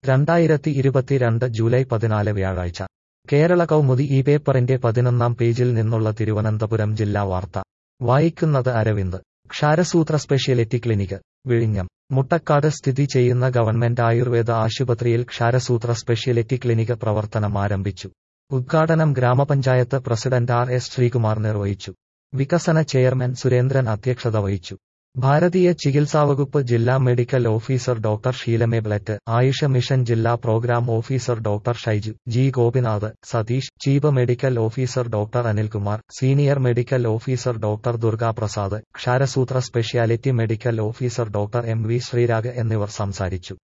രണ്ടായിരത്തി ഇരുപത്തിരണ്ട് ജൂലൈ പതിനാല് വ്യാഴാഴ്ച കേരള കൗമുദി ഈ പേപ്പറിന്റെ പതിനൊന്നാം പേജിൽ നിന്നുള്ള തിരുവനന്തപുരം ജില്ലാ വാർത്ത വായിക്കുന്നത് അരവിന്ദ് ക്ഷാരസൂത്ര സ്പെഷ്യാലിറ്റി ക്ലിനിക് വിഴിഞ്ഞം മുട്ടക്കാട് സ്ഥിതി ചെയ്യുന്ന ഗവൺമെന്റ് ആയുർവേദ ആശുപത്രിയിൽ ക്ഷാരസൂത്ര സ്പെഷ്യാലിറ്റി ക്ലിനിക് പ്രവർത്തനം ആരംഭിച്ചു ഉദ്ഘാടനം ഗ്രാമപഞ്ചായത്ത് പ്രസിഡന്റ് ആർ എസ് ശ്രീകുമാർ നിർവഹിച്ചു വികസന ചെയർമാൻ സുരേന്ദ്രൻ അധ്യക്ഷത വഹിച്ചു ഭാരതീയ ചികിത്സാവകുപ്പ് ജില്ലാ മെഡിക്കൽ ഓഫീസർ ഡോക്ടർ ഷീലമെ ബ്ലറ്റ് ആയുഷ മിഷൻ ജില്ലാ programme officer doctor Shaiju G Gopinath Satheesh chief medical officer doctor Anilkumar senior medical officer doctor Durgaprasad ക്ഷാരസൂത്ര speciality medical officer doctor M V Sreerag എന്നിവർ സംസാരിച്ചു